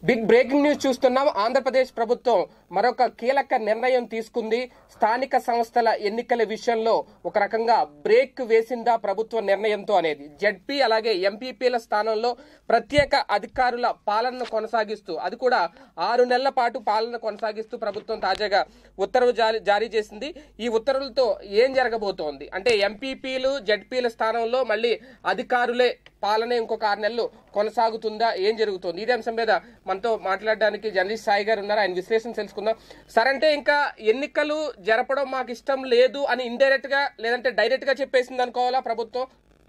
Big breaking news చూస్తున్నాం ఆంధ్రప్రదేశ్ ప్రభుత్వం మరొక కీలక నిర్ణయం తీసుకుంది స్థానిక సంస్థల ఎన్నికల విషయంలో ఒక రకంగా బ్రేక్ వేసిందా ప్రభుత్వ నిర్ణయంతో అనేది జడ్పీ అలాగే ఎంపీపీల స్థానంలో ప్రత్యేక అధికారుల పాలనను కొనసాగిస్తూ అది కూడా ఆరు నెలల పాటు పాలన కొనసాగిస్తూ ప్రభుత్వం తాజాగా ఉత్తర్వు జారీ జారీ చేసింది ఈ ఉత్తర్వులతో ఏం జరగబోతోంది అంటే ఎంపీపీలు జడ్పీల స్థానంలో మళ్ళీ అధికారులే పాలన ఇంకొక ఆరు నెలలు కొనసాగుతుందా ఏం జరుగుతుంది ఇదే అంశం మీద మనతో మాట్లాడడానికి జర్నలిస్ట్ సాయి గారు ఉన్నారు ఆయన విశ్లేషణ తెలుసుకుందాం సార్ అంటే ఇంకా ఎన్నికలు జరపడం మాకు ఇష్టం లేదు అని ఇండైరెక్ట్ గా లేదంటే డైరెక్ట్ గా చెప్పేసింది అనుకోవాలా ప్రభుత్వం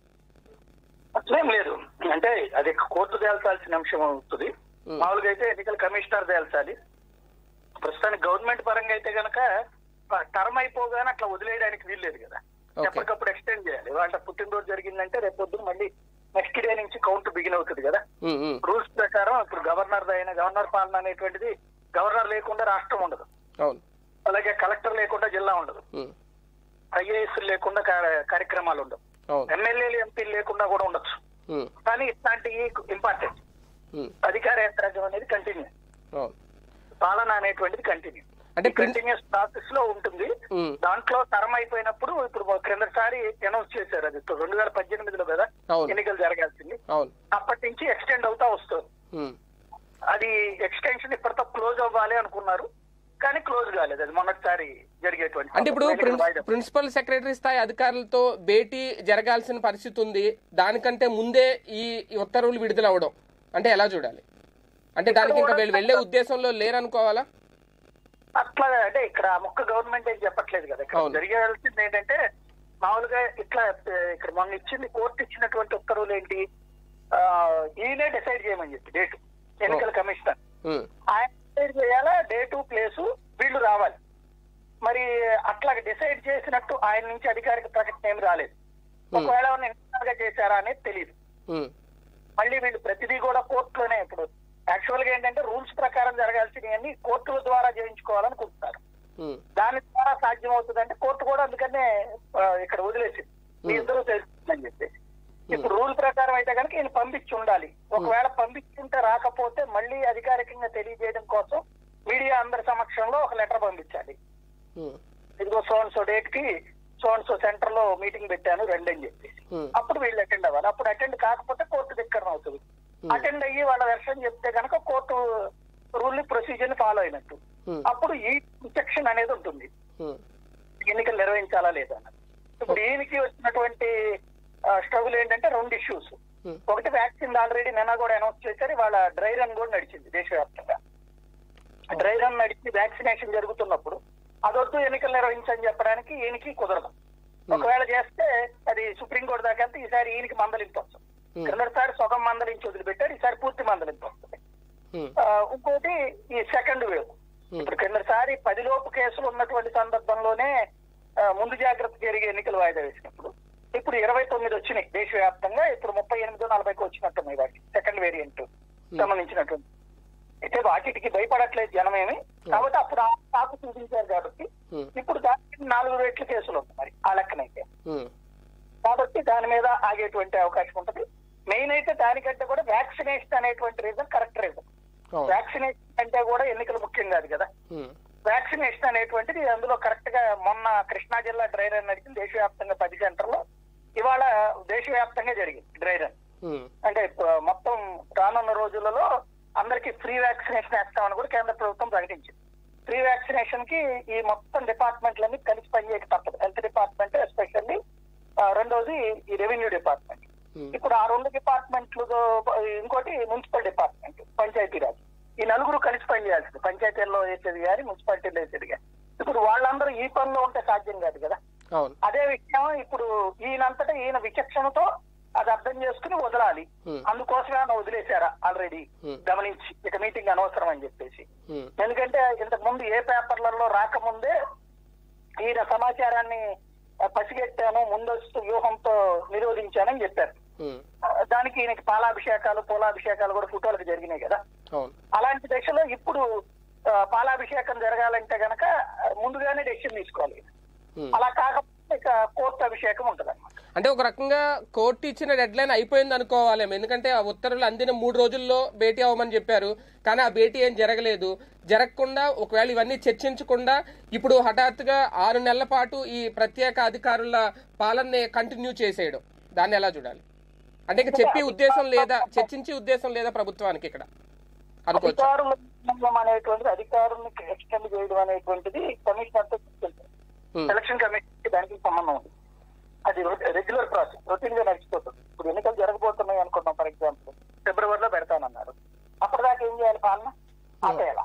అట్లేం లేదు అంటే అది కోర్టు తేల్చాల్సిన అంశం అవుతుంది మామూలుగా అయితే ఎన్నికల కమిషనర్ తేల్చాలి ప్రస్తుతానికి గవర్నమెంట్ పరంగా అయితే గనక టర్మ్ అయిపోగానే అట్లా వదిలేయడానికి వీల్లేదు కదా Okay. ఎప్పటికప్పుడు ఎక్స్టెండ్ చేయాలి వాళ్ళ పుట్టినరోజు జరిగిందంటే రేపు పొద్దున్న మళ్ళీ నెక్స్ట్ డే నుంచి కౌంట్ బిగిన్ అవుతుంది కదా ఉమ్, ఉమ్, రూల్స్ ప్రకారం ఇప్పుడు గవర్నర్ అయిన గవర్నర్ పాలన అనేటువంటిది గవర్నర్ లేకుండా రాష్ట్రం ఉండదు అవును అలాగే కలెక్టర్ లేకుండా జిల్లా ఉండదు ఉమ్, ఐఏఎస్ లేకుండా కా- కార్యక్రమాలు ఉండవు అవును ఎమ్మెల్యేలు ఎంపీలు లేకుండా కూడా ఉండొచ్చు ఉమ్, కానీ ఇట్లాంటివి ఇంపార్టెంట్ ఉమ్, అధికార యంత్రాంగం అనేది కంటిన్యూ అవును పాలన అనేటువంటిది కంటిన్యూ అంటే ప్రిన్- కంటిన్యూస్ ప్రాసెస్ లో ఉంటుంది ఉమ్, దాంట్లో టర్మ్ అయిపోయినప్పుడు ఇప్పుడు క్రిందసారి అనౌన్స్ చేశారు అది రెండు వేల పద్దెనిమిదిలో కదా అవును. ఎన్నికలు జరగాల్సింది అవును అప్పటి నుంచి ఎక్స్టెండ్ అవుతా వస్తుంది ఉమ్, అది ఎక్స్టెన్షన్ ఇప్పటితో క్లోజ్ అవ్వాలి అనుకున్నారు కానీ క్లోజ్ కాలేదు అది మొన్నటిసారి జరిగేటువంటి అంటే ఇప్పుడు ఎన్నికల ప్రిన్స్- వాయిదా. ప్రిన్సిపల్ సెక్రటరీ స్థాయి అధికారులతో భేటీ జరగాల్సిన పరిస్థితి ఉంది దానికంటే ముందే ఈ ఈ ఉత్తర్వులు విడుదల అవడం అంటే ఎలా చూడాలి అంటే దానికి ఇంకా వీళ్ళు వెళ్లే ఉద్దేశంలో లేరనుకోవాలా అట్లా అంటే ఇక్కడ ఆ ముక్క గవర్నమెంట్ ఏం చెప్పట్లేదు కదా ఇక్కడ అవును. జరిగాల్సింది ఏంటంటే మామూలుగా ఇట్లా ఆ, ఇక్కడ మొన్న ఇచ్చింది కోర్టు ఇచ్చినటువంటి ఉత్తర్వులు ఏంటి ఆ, ఈయనే డిసైడ్ చేయమని చెప్పి డేట్ ఎన్నికల కమిషనర్ ఉమ్, ఆయన డిసైడ్ చేయాలా డేటు ప్లేసు వీళ్ళు రావాలి మరి అట్లా డిసైడ్ చేసినట్టు ఆయన నుంచి అధికారిక ప్రకటన ఏమి రాలేదు ఒకవేళ ఏమన్నా internal గా చేశారా అనేది తెలియదు ఉమ్, మళ్ళీ వీళ్ళు ప్రతిదీ కూడా కోర్టులోనే ఇప్పుడు యాక్చువల్ గా ఏంటంటే రూల్స్ ప్రకారం జరగాల్సినవన్నీ కోర్టుల ద్వారా చేయించుకోవాలనుకుంటున్నారు ఉమ్, దాని ద్వారా సాధ్యం అవుతుందంటే కోర్టు కూడా అందుకనే ఆ, ఇక్కడ వదిలేసింది మీ ఇద్దరు తెలుస్తుందని చెప్పేసి ఇప్పుడు రూల్ ప్రకారం అయితే కనుక ఈయన పంపించి ఉండాలి ఒకవేళ పంపించుంటే రాకపోతే మళ్ళీ అధికారికంగా తెలియజేయడం కోసం మీడియా అందరి సమక్షంలో ఒక లెటర్ పంపించాలి ఉమ్, ఇదిగో సోన్ సో డేట్ కి సోన్ సో సెంటర్ లో మీటింగ్ పెట్టాను రండి అని చెప్పేసి ఉమ్, అప్పుడు వీళ్ళు అటెండ్ అవ్వాలి అప్పుడు అటెండ్ కాకపోతే కోర్టు ధిక్కరణ అవుతుంది అటెండ్ అయ్యి వాళ్ళ వెర్షన్ చెప్తే కనుక కోర్టు రూల్ ని ప్రొసీజర్ ని ఫాలో అయినట్టు ఉమ్, అప్పుడు ఈ సెక్షన్ అనేది ఉంటుంది ఉమ్, ఎన్నికలు నిర్వహించాలా లేదా అన్నది ఇప్పుడు ఈయనకి వచ్చినటువంటి స్ట్రగుల్ ఏంటంటే రెండు ఇష్యూస్ Hmm. ఒకటి వ్యాక్సిన్ ఆల్రెడీ నిన్న కూడా అనౌన్స్ చేశారు వాళ్ళ డ్రై రన్ కూడా నడిచింది దేశవ్యాప్తంగా డ్రై రన్ నడిచి వ్యాక్సినేషన్ జరుగుతున్నప్పుడు అదొద్దు ఎన్నికలు నిర్వహించని చెప్పడానికి ఈయనకి కుదరదు ఒకవేళ చేస్తే అది సుప్రీంకోర్టు దాకా వెళ్తే ఈసారి ఈయనకి మందలింపు వస్తుంది Hmm. క్రిందసారి సగం మందలించి వదిలిపెట్టారు ఈసారి పూర్తి మందలింపు వస్తుంది ఉమ్, ఆ, ఇంకోటి ఈ సెకండ్ వేవ్ ఇప్పుడు కిందసారి పదిలోపు కేసులు ఉన్నటువంటి సందర్భంలోనే ఆ, ముందు జాగ్రత్త జరిగే ఎన్నికలు వాయిదా వేసినప్పుడు ఇప్పుడు ఇరవై తొమ్మిది వచ్చినాయి దేశవ్యాప్తంగా ఇప్పుడు ముప్పై ఎనిమిది నలభైకి వచ్చినట్టున్నాయి వాటి సెకండ్ వేరియంట్ సంబంధించినటువంటి అయితే వాటికి భయపడట్లేదు జనమేమి కాబట్టి అప్పుడు ఆ సాకు చూపించారు కాబట్టి ఉమ్, ఇప్పుడు దానికి నాలుగు రెట్ల కేసులు ఉన్నాయి మరి ఆ లెక్కనైతే ఉమ్, కాబట్టి దాని మీద ఆగేటువంటి అవకాశం ఉంటుంది మెయిన్ అయితే దానికంటే కూడా వ్యాక్సినేషన్ అనేటువంటి రీజన్ కరెక్ట్ రీజన్ అవును వ్యాక్సినేషన్ అంటే కూడా ఎన్నికలు ముఖ్యం కాదు కదా ఉమ్, వ్యాక్సినేషన్ అనేటువంటిది అందులో కరెక్ట్ గా మొన్న కృష్ణా జిల్లా డ్రై రన్ నడిచింది దేశవ్యాప్తంగా పది సెంటర్లో ఇవాళ దేశవ్యాప్తంగా జరిగింది డ్రై రన్ ఉమ్, అంటే ప- మొత్తం రానున్న రోజులలో అందరికీ ఫ్రీ వ్యాక్సినేషన్ వేస్తామని కూడా కేంద్ర ప్రభుత్వం ప్రకటించింది ఫ్రీ వ్యాక్సినేషన్ కి ఈ మొత్తం డిపార్ట్మెంట్లన్నీ కలిసి పనిచేయక తప్పదు హెల్త్ డిపార్ట్మెంట్ ఎస్పెషల్లీ రెండోది ఈ రెవెన్యూ డిపార్ట్మెంట్ ఉమ్, ఇప్పుడు ఆ రెండు డిపార్ట్మెంట్లు ఇంకోటి మున్సిపల్ డిపార్ట్మెంట్ పంచాయతీరాజ్ ఈ నలుగురు కలిసి పనిచేయాల్సింది పంచాయతీల్లో వేసేది కానీ మున్సిపాలిటీలో వేసేది కానీ ఇప్పుడు వాళ్ళందరూ ఈ పనిలో ఉంటే సాధ్యం కాదు కదా అవును అదే విషయం ఇప్పుడు ఈయనంతటా ఈయన విచక్షణతో అది అర్థం చేసుకుని వదలాలి Hmm. అందుకోసమే ఆయన వదిలేశారా ఆల్రెడీ Hmm. గమనించి ఇక మీటింగ్ అనవసరం అని చెప్పేసి ఉమ్, ఎందుకంటే ఇంతకు ముందు ఏ పేపర్లలో రాకముందే ఈయన సమాచారాన్ని ఆ, పసిగట్టాను ముందస్తు వ్యూహంతో నిరోధించానని చెప్పారు ఉమ్, ఆ, దానికి ఈయనకి పాలాభిషేకాలు పూలాభిషేకాలు కూడా ఫోటోలకు జరిగినాయి కదా అవును అలాంటి దశలో ఇప్పుడు ఆ, పాలాభిషేకం జరగాలంటే గనక ఆ, ముందుగానే డెసిషన్ తీసుకోవాలి ఉమ్. అలా కాకపోతే ఇక కోర్టు అభిషేకం ఉంటది అంటే ఒక రకంగా కోర్టు ఇచ్చిన డెడ్ లైన్ అయిపోయింది అనుకోవాలి ఎందుకంటే ఆ ఉత్తర్వులు అందిన మూడు రోజుల్లో భేటీ అవ్వమని చెప్పారు కానీ ఆ భేటీ ఏం జరగలేదు జరగకుండా ఒకవేళ ఇవన్నీ చర్చించకుండా ఇప్పుడు హఠాత్తుగా ఆరు నెలల పాటు ఈ ప్రత్యేక అధికారుల పాలనని కంటిన్యూ చేసేయడం దాన్ని ఎలా చూడాలి అంటే ఇక చెప్పే ఉద్దేశం లేదా చర్చించే ఉద్దేశం లేదా ప్రభుత్వానికి ఇక్కడ అనుకోవచ్చు అధికారుల నియమనం అనేటువంటిది అధికారులకు ఎక్స్టెండ్ చేయడం అనేటువంటిది కమిషనర్ తో తీసుకెళ్తారు ఉమ్, ఎలక్షన్ కమిషన్ కి దానికి సంబంధం ఉంది అది రెగ్యులర్ ప్రాసెస్ రొటీన్ గా నడిచిపోతుంది ఇప్పుడు ఎన్నికలు జరగబోతున్నాయి అనుకుందాం ఫర్ ఎగ్జాంపుల్ ఫిబ్రవరిలో పెడతానన్నారు అప్పటిదాకా ఏం చేయాలి పాలన ఆపేయాల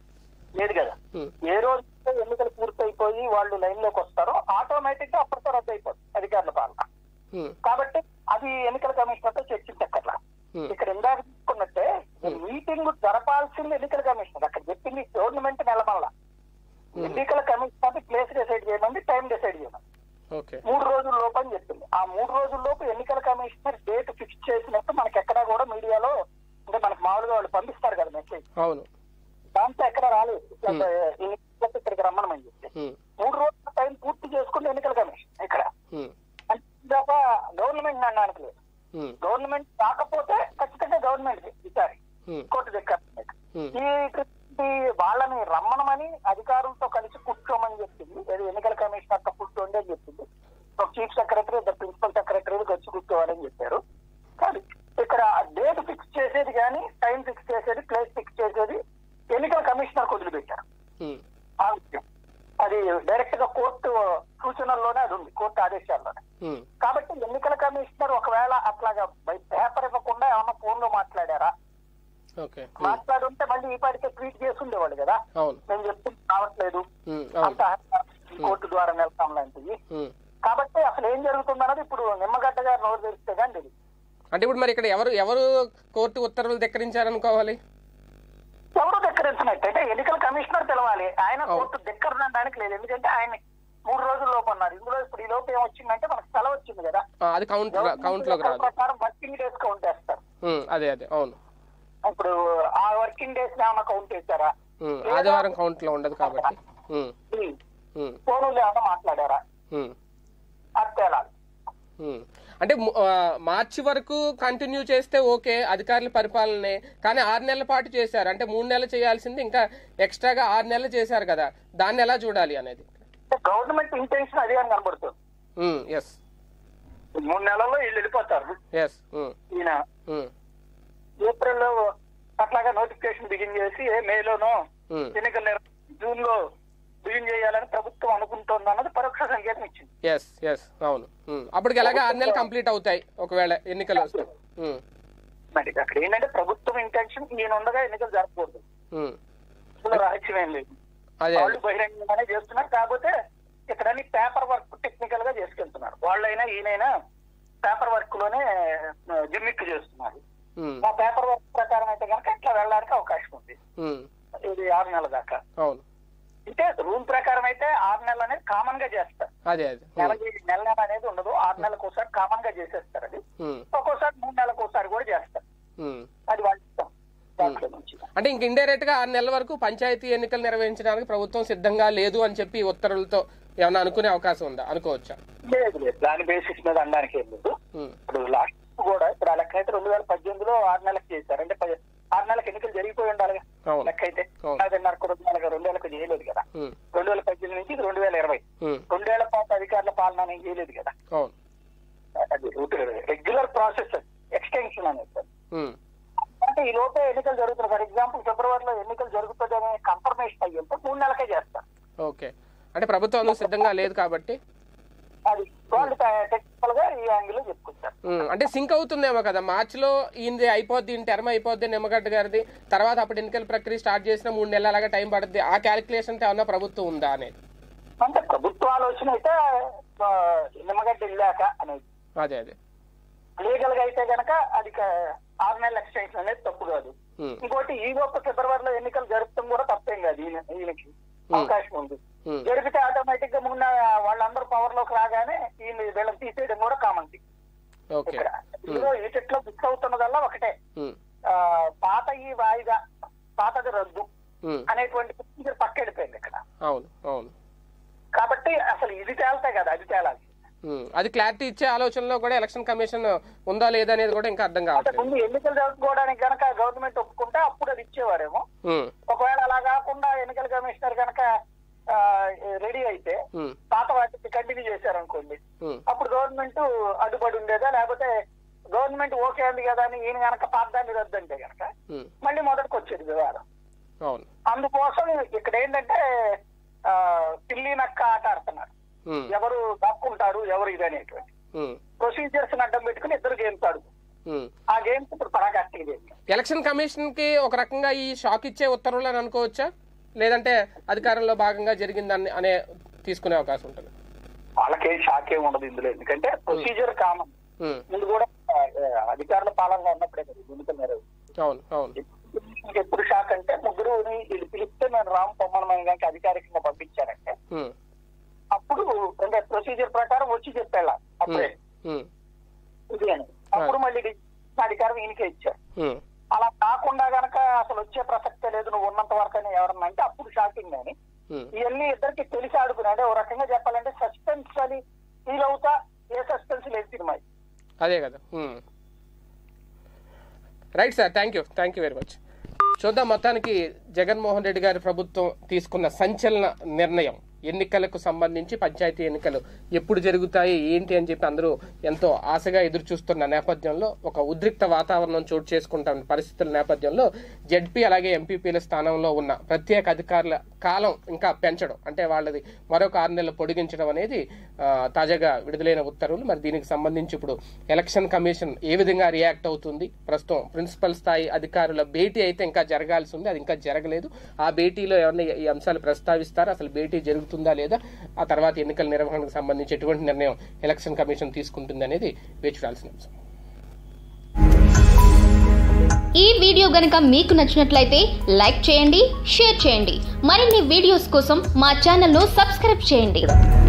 లేదు కదా ఉమ్, ఏ రోజు ఎన్నికలు పూర్తయిపోయి వాళ్ళు లైన్ లోకి వస్తారో ఆటోమేటిక్ గా అప్పటితో రద్దు అయిపోతుంది అధికారుల పాలన ఉమ్, కాబట్టి అది ఎన్నికల కమిషనర్ తో చర్చించక్కర్లా ఉమ్, ఇక్కడ ఇందాక తీసుకున్నట్టే మీటింగ్ జరపాల్సింది ఎన్నికల కమిషనర్ అక్కడ చెప్పింది గవర్నమెంట్ నెలమల్ల ఎన్నికల కమిషనర్ ప్లేస్ డిసైడ్ చేయమంది టైం డిసైడ్ చేయమంది ఓకే మూడు రోజుల లోపు అని చెప్పింది ఆ మూడు రోజుల లోపు ఎన్నికల కమిషనర్ డేట్ ఫిక్స్ చేసినట్టు మనకి ఎక్కడా కూడా మీడియాలో అంటే మనకు మామూలుగా వాళ్ళు పంపిస్తారు కదా మెసేజ్ అవును దాంతో ఎక్కడ రాలేదు ఇట్లా ఎన్నికలకు ఇక్కడికి రమ్మనమని చెప్పి ఉమ్, మూడు రోజుల టైం పూర్తి చేసుకుంటే ఎన్నికల కమిషన్ ఇక్కడ ఉమ్, అంటే ఇందాక గవర్నమెంట్ అనడానికి లేదు ఉమ్, గవర్నమెంట్ కాకపోతే ఖచ్చితంగా గవర్నమెంట్ ఈసారి ఉమ్, కోర్టు దగ్గర ఉమ్, ఈ ఈ వాళ్ళని రమ్మనమని అధికారులతో కలిసి కూర్చోమని చెప్పింది ఏది ఎన్నికల కమిషన్ అక్కడ కూర్చోండి అని చెప్పింది ఒక చీఫ్ సెక్రటరీ ఇద్దరు ప్రిన్సిపల్ సెక్రటరీలు వచ్చి కూర్చోవాలని చెప్పారు కానీ ఇక్కడ డేట్ ఫిక్స్ చేసేది కానీ టైం ఫిక్స్ చేసేది ప్లేస్ ఫిక్స్ చేసేది ఎన్నికల కమిషనర్ వదిలిపెట్టారు ఉమ్, ఆ విషయం అది డైరెక్ట్ గా కోర్టు సూచనల్లోనే అది ఉంది కోర్టు ఆదేశాల్లోనే ఉమ్, కాబట్టి ఎన్నికల కమిషనర్ ఒకవేళ అట్లాగా బై పేపర్ ఇవ్వకుండా ఏమన్నా ఫోన్ లో మాట్లాడారా ఓకే ఉమ్, మాట్లాడుంటే మళ్ళీ ఈ పాటికే ట్వీట్ చేసి ఉండేవాళ్ళు కదా అవును నేను చెప్తే రావట్లేదు ఉమ్, అవును అంత కోర్టు ద్వారా వెళ్తాం లాంటివి ఉమ్. కాబట్టి అసలు ఏం జరుగుతుందన్నది ఇప్పుడు నిమ్మగడ్డ గారు నోరు తెరిస్తే కానీ తెలియదు అంటే ఇప్పుడు మరి ఇక్కడ ఎవరు ఎవరు కోర్టు ఉత్తర్వులు ధిక్కరించారనుకోవాలి ఎవరు ధిక్కరించినట్టు అంటే ఎన్నికల కమిషనర్ తెలవాలి ఆయన కోర్టు ధిక్కరించడానికి లేదు ఎందుకంటే ఆయన మూడు రోజుల లోపు అన్నారు ఇందులో ఇప్పుడు ఈ లోపు ఏమొచ్చిందంటే మనకు సెలవు వచ్చింది కదా ఆ, అది కౌంట్ కౌంట్ లోకి రాదు ప్రకారం వర్కింగ్ డేస్ కౌంట్ వేస్తారు ఉమ్, అదే అదే అవును ఇప్పుడు ఆ వర్కింగ్ డేస్ ఏమైనా కౌంట్ చేశారా ఉమ్, ఆదివారం కౌంట్ లో ఉండదు కాబట్టి ఉమ్, ఉమ్, ఫోన్లు ఏమైనా మాట్లాడారా ఉమ్, అది తేలాలి ఉమ్. అంటే ము- ఆ, మార్చి వరకు కంటిన్యూ చేస్తే ఓకే అధికారుల పరిపాలనే కానీ ఆరు నెలల పాటు చేశారు అంటే మూడు నెలలు చేయాల్సింది ఇంకా ఎక్స్ట్రాగా ఆరు నెలలు చేశారు కదా దాన్ని ఎలా చూడాలి అనేది గవర్నమెంట్ ఇంటెన్షన్ అదే అని కనబడుతుంది ఎస్ మూడు నెలల్లో వీళ్ళు వెళ్ళిపోతారు ఎస్ ఈయన ఏప్రిల్ లో అట్లాగా నోటిఫికేషన్ బిగిన్ చేసి ఏ మేలోనో ఎన్నికల నిర్వ- జూన్ లో బిగిన్ చేయాలని ప్రభుత్వం అనుకుంటోంది అన్నది పరోక్ష సంకేతం ఇచ్చింది ఎస్ ఎస్ అవును ఉమ్. అప్పటికి ఎలాగ ఆరు నెలలు కంప్లీట్ అవుతాయి ఒకవేళ ఎన్నికలు వస్తే ఉమ్, మరి అక్కడ ఏంటంటే ప్రభుత్వం ఇంటెన్షన్ ఈయన ఉండగా ఎన్నికలు జరగకూడదు ఉమ్. ఇందులో రహస్యం ఏం లేదు అదే వాళ్ళు బహిరంగంగానే చేస్తున్నారు కాకపోతే ఇక్కడ పేపర్ వర్క్ టెక్నికల్ గా చేసుకెళ్తున్నారు వాళ్ళైనా ఈయనైనా పేపర్ వర్క్ లోనే జిమ్మిక్ చేస్తున్నారు ఉమ్, ఆ పేపర్ వర్క్ ప్రకారం అయితే కనుక ఇట్లా వెళ్ళడానికి అవకాశం ఉంది ఉమ్. ఇది ఆరు నెలల దాకా అవును అంటే రూల్ ప్రకారం అయితే ఆరు నెలలు అనేది కామన్ గా చేస్తారు అదే అదే ఉమ్, నెల నెల నెల అనేది ఉండదు ఆరు నెలలకు ఒకసారి కామన్ గా చేసేస్తారు అది ఉమ్, ఒక్కోసారి మూడు నెలలకు ఒకసారి కూడా చేస్తారు ఉమ్. అది వాళ్ళ ఇష్టం దాంట్లో నుంచి అంటే ఇంక ఇండైరెక్ట్ గా ఆరు నెలల వరకు పంచాయతీ ఎన్నికలు నిర్వహించడానికి ప్రభుత్వం సిద్ధంగా లేదు అని చెప్పి ఈ ఉత్తర్వులతో ఏమైనా అనుకునే అవకాశం ఉందా అనుకోవచ్చా లేదు లేదు దాని బేసిస్ మీద అనడానికి ఏం లేదు ఉమ్, ఇప్పుడు లాస్ట్ కూడా ఇప్పుడు ఆ లెక్క అయితే రెండు వేల పద్దెనిమిదిలో ఆరు నెలలకు చేశారు అంటే పది- ఆరు నెలలకు ఎన్నికలు జరిగిపోయి ఉండాలి అవును లెక్క అయితే అవును. పదిన్నర రెండు నెలలకు రెండు వేలకు చేయలేదు కదా ఉమ్, రెండు వేల పద్దెనిమిది నుంచి ఇది రెండు వేల ఇరవై ఉమ్, రెండేళ్ల పాటు అధికారుల పాలన అనేది చేయలేదు కదా అవును అది రెగ్యులర్ ప్రాసెస్ ఎక్స్టెన్షన్ అనేది ఉమ్, అంటే ఈ లోపే ఎన్నికలు జరుగుతున్నాయి ఫర్ ఎగ్జాంపుల్ ఫిబ్రవరిలో ఎన్నికలు జరుగుతుంది అనే కన్ఫర్మేషన్ అయ్యింటే మూడు నెలలకే చేస్తారు ఓకే అంటే ప్రభుత్వం అందుకు సిద్ధంగా లేదు కాబట్టి అది వాళ్ళు టెక్నికల్ గా ఈ యాంగిల్ లో చెప్పుకుంటారు ఉమ్, అంటే సింక్ అవుతుందేమో కదా మార్చిలో ఈయనది అయిపోద్ది ఈయన టర్మ్ అయిపోద్ది నిమ్మగడ్డ గారిది తర్వాత అప్పుడు ఎన్నికల ప్రక్రియ స్టార్ట్ చేసిన మూడు నెలల అలాగా టైం పడుద్ది ఆ క్యాలిక్యులేషన్ ఏమన్నా ప్రభుత్వం ఉందా అనేది అంటే ప్రభుత్వ ఆలోచన అయితే ఆ, నిమ్మగడ్డ వెళ్ళాక అనేది అదే అదే లీగల్ గా అయితే గనక అది క- ఆరు నెలల ఎక్స్టెన్షన్ అనేది తప్పు కాదు ఉమ్, ఇంకోటి ఈ లోపు ఫిబ్రవరిలో ఎన్నికలు జరుపుతాం కూడా తప్పేం కాదు ఈయన ఈయనకి అవకాశం ఉంది ఉమ్, జరిపితే ఆటోమేటిక్ గా మొన్న వాళ్ళందరూ పవర్ లోకి రాగానే ఈయన వీళ్ళని తీసేయడం కూడా కామన్ ఓకే ఇక్కడ ఇందులో ఈటిట్లో మిస్ అవుతున్నదల్లా ఒకటే ఉమ్, ఆ, పాత ఈ వాయిదా పాతది రద్దు ఉమ్, అనేటువంటి ప్రొసీజర్ పక్కెడిపోయింది ఇక్కడ అవును అవును కాబట్టి అసలు ఇది తేల్తాయి కదా అది తేలాలి ఉమ్, అది క్లారిటీ ఇచ్చే ఆలోచనలో కూడా ఎలక్షన్ కమిషన్ ఉందా లేదా అనేది కూడా ఇంకా అర్థం అంటే కావట్లేదు ముందు ఎన్నికలు జరుపుకోవడానికి గనక గవర్నమెంట్ ఒప్పుకుంటే అప్పుడు అది ఇచ్చేవారేమో ఉమ్, ఒకవేళ అలా కాకుండా ఎన్నికల కమిషనర్ కనుక రెడీ అయితే ఉమ్, పాత వాటికి కంటిన్యూ చేశారనుకోండి ఉమ్, అప్పుడు గవర్నమెంట్ అడ్డుపడి ఉండేదా లేకపోతే గవర్నమెంట్ ఓకే అంది కదా అని ఈయన కనుక పాతాన్ని రద్దంటే కనుక ఉమ్, మళ్ళీ మొదటికి వచ్చేది వివాదం అవును అందుకోసం ఇక్కడ ఏంటంటే ఆ, పిల్లి నక్క ఆట ఆడుతున్నారు ఉమ్, ఎవరు దాక్కుంటారు ఎవరు ఇది అనేటువంటి ఉమ్, ప్రొసీజర్స్ అడ్డం పెట్టుకుని ఇద్దరు గేమ్స్ ఆడు ఉమ్. ఆ గేమ్స్ ఇప్పుడు పరాకాష్టికి చేశారు ఎలక్షన్ కమిషన్ కి ఒక రకంగా ఈ షాక్ ఇచ్చే ఉత్తర్వులు అని అనుకోవచ్చా లేదంటే అధికారంలో భాగంగా జరిగిందని అనే తీసుకునే అవకాశం ఉంటుంది వాళ్ళకేం షాక్ ఏమి ఉండదు ఇందులో ఎందుకంటే ప్రొసీజర్ కామన్ ఉమ్, ముందు కూడా ఆ, అధికారుల పాలనలో ఉన్నప్పుడే కదా ఎన్నికలు నెరవేరు అవును అవును మీకు ఎప్పుడు షాక్ అంటే ముగ్గురు వీళ్ళు పిలిస్తే నేను రామ్ పొమ్మనమని కనుక అధికారికంగా పంపించారంటే ఉమ్, అప్పుడు అంటే ప్రొసీజర్ ప్రకారం వచ్చి చెప్పేలా అప్పుడే ఉమ్, ఇది అని అప్పుడు మళ్ళీ డి- అధికారం ఈయనకే ఇచ్చారు ఉమ్, అలా కాకుండా గనక అసలు వచ్చే ప్రసక్తే లేదు నువ్వు ఉన్నంత వరకు అని ఎవరన్నా అంటే అప్పుడు షాకింగ్ అని ఉమ్. ఇవన్నీ ఇద్దరికి తెలిసి ఆడుకుని అంటే ఓ రకంగా చెప్పాలంటే సస్పెన్స్ అని ఫీల్ అవుతా ఏ సస్పెన్స్ లేదు సినిమా ఇది. అదే కదా right sir thank you thank you very much చూద్దాం మొత్తానికి జగన్మోహన్ రెడ్డి గారి ప్రభుత్వం తీసుకున్న సంచలన నిర్ణయం ఎన్నికలకు సంబంధించి పంచాయతీ ఎన్నికలు ఎప్పుడు జరుగుతాయి ఏంటి అని చెప్పి అందరూ ఎంతో ఆశగా ఎదురు చూస్తున్న నేపథ్యంలో ఒక ఉద్రిక్త వాతావరణం చోటు చేసుకుంటున్న పరిస్థితుల నేపథ్యంలో జడ్పీ అలాగే ఎంపీపీల స్థానంలో ఉన్న ప్రత్యేక అధికారుల కాలం ఇంకా పెంచడం అంటే వాళ్ళది మరొక ఆరు నెలలు పొడిగించడం అనేది ఆ, తాజాగా విడుదలైన ఉత్తర్వులు మరి దీనికి సంబంధించి ఇప్పుడు ఎలక్షన్ కమిషన్ ఏ విధంగా రియాక్ట్ అవుతుంది ప్రస్తుతం ప్రిన్సిపల్ స్థాయి అధికారుల భేటీ అయితే ఇంకా జరగాల్సి ఉంది అది ఇంకా జరగలేదు ఆ భేటీలో ఏమన్నా ఈ అంశాలు ప్రస్తావిస్తారు అసలు భేటీ జరుగుతుందా లేదా ఆ తర్వాత ఎన్నికల నిర్వహణకు సంబంధించి ఎటువంటి నిర్ణయం ఎలక్షన్ కమిషన్ తీసుకుంటుంది అనేది వేచి చూడాల్సిన అంశం ఈ వీడియో గనుక మీకు నచ్చినట్లయితే లైక్ చేయండి షేర్ చేయండి మరిన్ని వీడియోస్ కోసం మా ఛానల్ను సబ్స్క్రైబ్ చేయండి